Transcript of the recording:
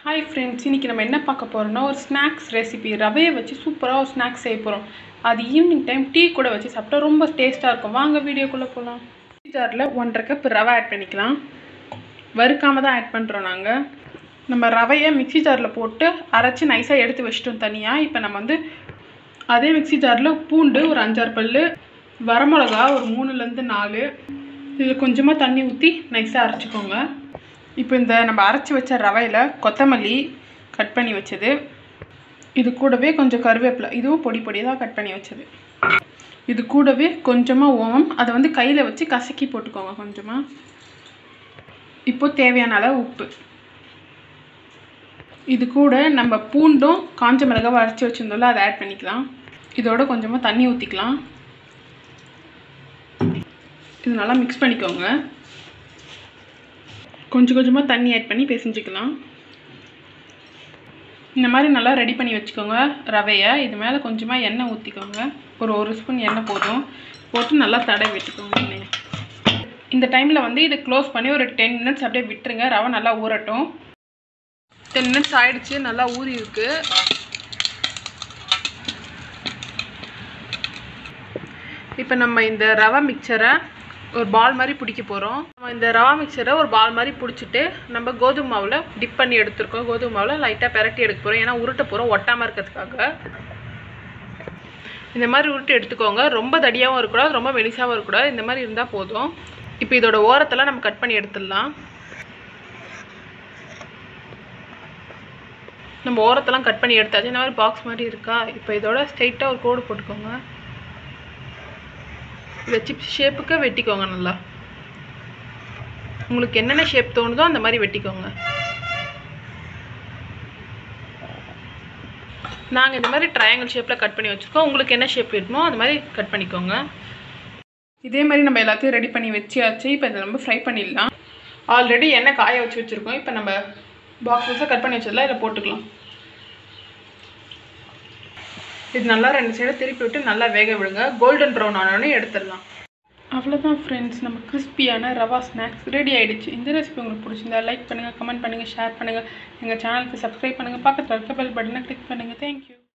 hi friends இன்றைக்கி நம்ம என்ன பார்க்க போகிறோம்னா ஒரு ஸ்நாக்ஸ் ரெசிபி ரவையை வச்சு சூப்பராக ஒரு ஸ்நாக்ஸ் செய்ய போகிறோம் அது ஈவினிங் டைம் டீ கூட வச்சு சாப்பிட்டா ரொம்ப டேஸ்ட்டாக இருக்கும் வாங்க வீடியோக்குள்ளே போகலாம் ஜாரில் ஒன்றரை கப் ரவை ஆட் பண்ணிக்கலாம் வறுக்காமல் தான் ஆட் பண்ணுறோம் நாங்கள் நம்ம ரவையை மிக்ஸி ஜாரில் போட்டு அரைச்சி நைஸாக எடுத்து வச்சிட்டோம் தனியாக இப்போ நம்ம வந்து அதே மிக்ஸி ஜாரில் பூண்டு ஒரு அஞ்சாறு பல் வரமிளகா ஒரு மூணுலேருந்து நாலு இதில் கொஞ்சமாக தண்ணி ஊற்றி நைஸாக அரைச்சிக்கோங்க இப்போ இந்த நம்ம அரைச்சி வச்ச ரவையில் கொத்தமல்லி கட் பண்ணி வச்சது இது கூடவே கொஞ்சம் கருவேப்பிலை இதுவும் பொடி பொடியாக கட் பண்ணி வச்சது இது கூடவே கொஞ்சமாக ஓமம் அதை வந்து கையில் வச்சு கசக்கி போட்டுக்கோங்க கொஞ்சமாக இப்போ தேவையான அளவு உப்பு இது கூட நம்ம பூண்டும் காஞ்ச மிளகாவை அரைச்சி வச்சுருந்தோம்ல அதை ஆட் பண்ணிக்கலாம் இதோட கொஞ்சமாக தண்ணி ஊற்றிக்கலாம் இது நல்லா மிக்ஸ் பண்ணிக்கோங்க கொஞ்சம் கொஞ்சமாக தண்ணி ஆட் பண்ணி பிசைஞ்சிக்கலாம் இந்த மாதிரி நல்லா ரெடி பண்ணி வச்சுக்கோங்க ரவையை இது மேலே கொஞ்சமாக எண்ணெய் ஊற்றிக்கோங்க ஒரு ஒரு ஸ்பூன் எண்ணெய் போதும் போட்டு நல்லா தடவி விட்டுக்கோங்க எண்ணெயை இந்த டைமில் வந்து இதை க்ளோஸ் பண்ணி ஒரு டென் மினிட்ஸ் அப்படியே விட்டுருங்க ரவை நல்லா ஊறட்டும் டென் மினிட்ஸ் ஆயிடுச்சு நல்லா ஊறி இருக்கு இப்போ நம்ம இந்த ரவை மிக்சரை ஒரு பால் மாதிரி பிடிக்க போகிறோம் நம்ம இந்த ரவா மிக்சரை ஒரு பால் மாதிரி பிடிச்சிட்டு நம்ம கோதுமை மாவில் டிப் பண்ணி எடுத்துருக்கோம் கோதுமை மாவில் லைட்டாக பெரட்டி எடுக்க போகிறோம் ஏன்னா உருட்ட போகிறோம் ஒட்டாமல் இருக்கிறதுக்காக இந்த மாதிரி உருட்டு எடுத்துக்கோங்க ரொம்ப தடியாகவும் இருக்கக்கூடாது ரொம்ப மெலிசாகவும் இருக்கக்கூடாது இந்த மாதிரி இருந்தால் போதும் இப்போ இதோட ஓரத்தெல்லாம் நம்ம கட் பண்ணி எடுத்துடலாம் நம்ம ஓரத்தெல்லாம் கட் பண்ணி எடுத்தாச்சு இந்த மாதிரி பாக்ஸ் மாதிரி இருக்கா இப்போ இதோட ஸ்ட்ரைட்டாக ஒரு கோடு போட்டுக்கோங்க இதை சிப்ஸ் ஷேப்புக்கு வெட்டிக்கோங்க நல்லா உங்களுக்கு என்னென்ன ஷேப் தோணுதோ அந்த மாதிரி வெட்டிக்கோங்க நாங்கள் இந்த மாதிரி ட்ரையாங்கிள் ஷேப்பில் கட் பண்ணி வச்சுருக்கோம் உங்களுக்கு என்ன ஷேப் வேணுமோ அந்த மாதிரி கட் பண்ணிக்கோங்க இதே மாதிரி நம்ம எல்லாத்தையும் ரெடி பண்ணி வச்சியாச்சு இப்போ இதை நம்ம ஃப்ரை பண்ணிடலாம் ஆல்ரெடி எண்ணெய் காய வச்சு வச்சுருக்கோம் இப்போ நம்ம பாக்ஸ் பாக்ஸாக கட் பண்ணி வச்சதில் இதில் போட்டுக்கலாம் இது நல்லா ரெண்டு சைடும் திருப்பி விட்டு நல்லா வேக விடுங்க கோல்டன் ப்ரௌன் ஆனோடனே எடுத்துடலாம் அவ்வளோதான் ஃப்ரெண்ட்ஸ் நம்ம கிறிஸ்பியான ரவா ஸ்நாக்ஸ் ரெடி ஆகிடுச்சு இந்த ரெசிபி உங்களுக்கு பிடிச்சிருந்தா லைக் பண்ணுங்கள் கமெண்ட் பண்ணுங்கள் ஷேர் பண்ணுங்கள் எங்கள் சேனலுக்கு சப்ஸ்கிரைப் பண்ணுங்கள் பக்கத்தில் இருக்க பெல் பட்டனை கிளிக் பண்ணுங்கள் தேங்க்யூ